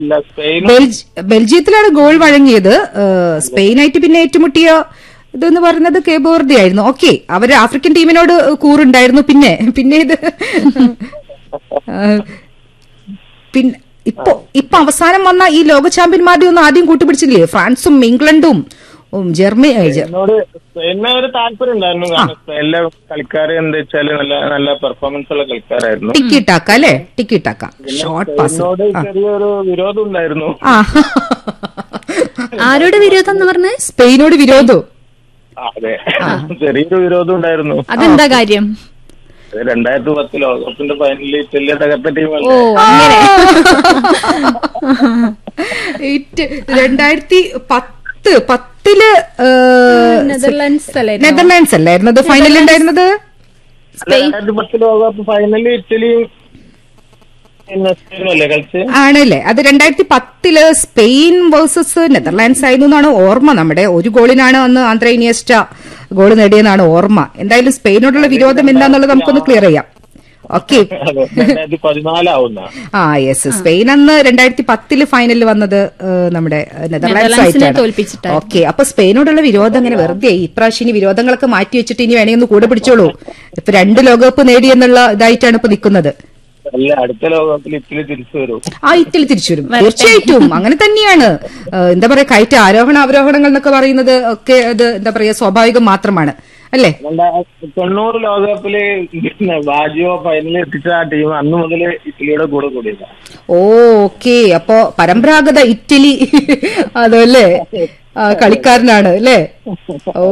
ഇല്ല Spain Belji- ബെൽജിയത്തിലാണ് goal വഴങ്ങിയത് ഏഹ് സ്പെയിനായിട്ട് പിന്നെ ഏറ്റുമുട്ടിയ ഇതെന്ന് പറയുന്നത് കേബോർഡി ആയിരുന്നു ഓക്കെ അവര് ആഫ്രിക്കൻ ടീമിനോട് കൂറുണ്ടായിരുന്നു പിന്നെ പിന്നെ ഇത് ഏഹ് പിന്നെ ഇപ്പൊ ഇപ്പൊ അവസാനം വന്ന ഈ ലോക ചാമ്പ്യന്മാരുടെ ഒന്നും ആദ്യം കൂട്ടുപിടിച്ചില്ലേ ഫ്രാൻസും ഇംഗ്ലണ്ടും ഉം, ജർമ്മനി ഏ, ജ- എന്നോട് സ്പെയിനെ ഒരു താല്പര്യം ഉണ്ടായിരുന്നു കാരണം സ്പെയിനിലെ കളിക്കാര് എന്താ വെച്ചാല് നല്ല നല്ല പെർഫോമൻസ് ഉള്ള കളിക്കാരായിരുന്നു ടിക്കി ടാക്ക അല്ലേ ടിക്കി ടാക്ക ഷോർട്ട് പാസ് എന്നോട് ചെറിയൊരു വിരോധം ഉണ്ടായിരുന്നു ആ ആരോട് വിരോധം എന്ന് പറഞ്ഞേ സ്പെയിനോട് വിരോധവും ആ, അതെ ചെറിയൊരു വിരോധം ഉണ്ടായിരുന്നു അതെന്താ കാര്യം അത് രണ്ടായിരത്തി പത്ത് ലോകകപ്പിന്റെ ഫൈനലിൽ ഇറ്റലിയെ തകർത്ത ഓ ടീമല്ലേ അങ്ങനെ ഇറ്റ് രണ്ടായിരത്തി പത്ത് പത്തില് ഏഹ്, നെതർലാൻഡ്സ് അല്ലേ നെതർലാൻഡ്സ് അല്ലായിരുന്നത് ഫൈനലിൽ ഉണ്ടായിരുന്നത് രണ്ടായിരത്തി പത്ത് ലോകകപ്പ് ഫൈനലിൽ ഇറ്റലിയും പിന്നെ സ്പെയിനും അല്ലേ കളിച്ച് ആണല്ലേ അത് രണ്ടായിരത്തി പത്തില് സ്പെയിൻ വേഴ്സസ് നെതർലാൻഡ്സ് ആയിരുന്നു എന്നാണ് ഓർമ്മ നമ്മുടെ ഒരു ഗോളിനാണ് അന്ന് ആന്ധ്ര ഇനിയസ്റ്റ ഗോൾ നേടിയെന്നാണ് ഓർമ്മ എന്തായാലും സ്പെയിനോടുള്ള വിരോധം എന്താന്നുള്ളത് നമുക്കൊന്ന് ക്ലിയർ ചെയ്യാം ഓക്കെ അതെ രണ്ടായിരത്തി പതിനാലാവുന്ന ആ യെസ് സ്പെയിൻ അന്ന് രണ്ടായിരത്തി പത്തില് ഫൈനലിൽ വന്നത് ഏഹ്, നമ്മുടെ നെതർലാൻഡ്സ് നെതർലാൻഡ്സിനെ ആയിട്ടാണ് തോൽപ്പിച്ചിട്ടായിരുന്നു. ഓക്കെ അപ്പൊ സ്പെയിനോടുള്ള വിരോധം അങ്ങനെ വെറുതെ ഇപ്രാവശ്യം ഇനി വിരോധങ്ങളൊക്കെ മാറ്റി വെച്ചിട്ട് ഇനി വേണമെങ്കിൽ ഒന്ന് കൂടെ പിടിച്ചോളൂ ഇപ്പൊ രണ്ട് ലോകകപ്പ് നേടി എന്നുള്ള ഇതായിട്ടാണ് ഇപ്പൊ നിൽക്കുന്നത് അല്ല അടുത്ത ലോകകപ്പിൽ ഇറ്റലി തിരിച്ചു വരും ആ ഇറ്റലി തിരിച്ചു വരും തീർച്ചയായിട്ടും അങ്ങനെ തന്നെയാണ് ഏഹ്, എന്താ പറയാ കയറ്റ ആരോഹണ അവരോഹണങ്ങൾ എന്നൊക്കെ പറയുന്നത് ഒക്കെ അത് എന്താ പറയാ സ്വാഭാവികം മാത്രമാണ് അല്ലേ രണ്ടായിരത്തി തൊണ്ണൂറ് ലോകകപ്പില് പിന്നെ ബാജിയോ ഫൈനലിൽ എത്തിച്ച ആ ടീം അന്ന് മുതൽ ഇറ്റലിയുടെ കൂടെ കൂടിയതാണ് ഓ ഓക്കെ അപ്പോ പരമ്പരാഗത ഇറ്റലി അതല്ലേ ആ, കളിക്കാരനാണ് അല്ലേ ഓ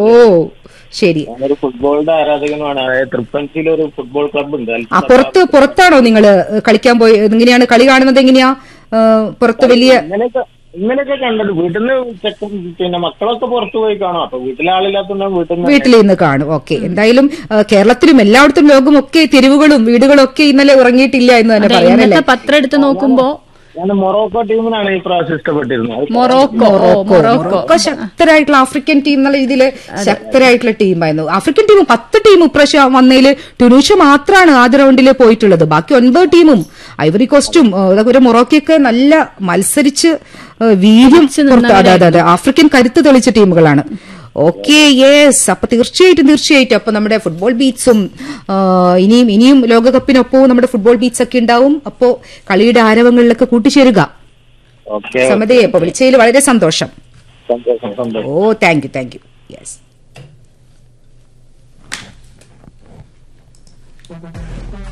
ശരി ഞാനൊരു ഫുട്ബോളിന്റെ ആരാധകനുമാണ് അതായത് തൃപ്പഞ്ചിയിൽ ഒരു ഫുട്ബോൾ ക്ലബ് ഉണ്ട് ആ പുറത്ത് പുറത്താണോ നിങ്ങള് കളിക്കാൻ പോയി എങ്ങനെയാണ് കളി കാണുന്നത് എങ്ങനെയാ ഏഹ്, പുറത്ത് വലിയ ഇങ്ങനെയൊക്കെ ഇങ്ങനെയൊക്കെ കണ്ടത് വീട്ടിൽ നിന്ന് ചെക്കൻ പിന്നെ മക്കളൊക്കെ പുറത്തു പോയി കാണും അപ്പൊ വീട്ടിലെ ആളില്ലാത്തോണ്ട് വീട്ടിൽ നിന്ന് വീട്ടിൽ നിന്ന് കാണും ഓക്കെ എന്തായാലും ഏഹ്, കേരളത്തിലും എല്ലായിടത്തും ലോകമൊക്കെ തെരുവുകളും വീടുകളും ഒക്കെ ഇന്നലെ ഉറങ്ങിയിട്ടില്ല എന്ന് തന്നെ അതെ, പറയാനല്ലേ ഇന്നത്തെ പത്രം എടുത്ത് നോക്കുമ്പോ ഞാൻ മൊറോക്കോ ടീമിനാണ് ഈ പ്രാവശ്യം ഇഷ്ടപ്പെട്ടിരുന്നത് അത് മൊറോക്കോ ഓ, മൊറോക്കോ മൊറോക്കോ ശക്തരായിട്ടുള്ള ആഫ്രിക്കൻ ടീം എന്നുള്ള രീതിയിൽ ശക്തരായിട്ടുള്ള ടീമായിരുന്നു ആഫ്രിക്കൻ ടീം പത്ത് ടീം ഇപ്രാവശ്യം വന്നതിൽ ടുനീഷ്യ മാത്രമാണ് ആദ്യ റൗണ്ടിൽ പോയിട്ടുള്ളത് ബാക്കി ഒൻപത് ടീമും ഐവറി കോസ്റ്റും ഏഹ്, ഇതൊക്കെ ഒരു മൊറോക്കയൊക്കെ നല്ല മത്സരിച്ച് ഏഹ്, വീര്യം പുറത്ത് അതെ അതെ അതെ ആഫ്രിക്കൻ കരുത്ത് തെളിച്ച ടീമുകളാണ് ഓക്കെ യെസ് അപ്പൊ തീർച്ചയായിട്ടും തീർച്ചയായിട്ടും അപ്പൊ നമ്മുടെ ഫുട്ബോൾ ബീറ്റ്സും ഇനിയും ഇനിയും ലോകകപ്പിനൊപ്പവും നമ്മുടെ ഫുട്ബോൾ ബീറ്റ്സ് ഒക്കെ ഉണ്ടാവും അപ്പോ കളിയുടെ ആരവങ്ങളിലൊക്കെ കൂട്ടിച്ചേരുക ഓക്കെ സമതയെ അപ്പൊ വിളിച്ചതിൽ വളരെ സന്തോഷം സന്തോഷം സന്തോഷം oh thank you thank you yes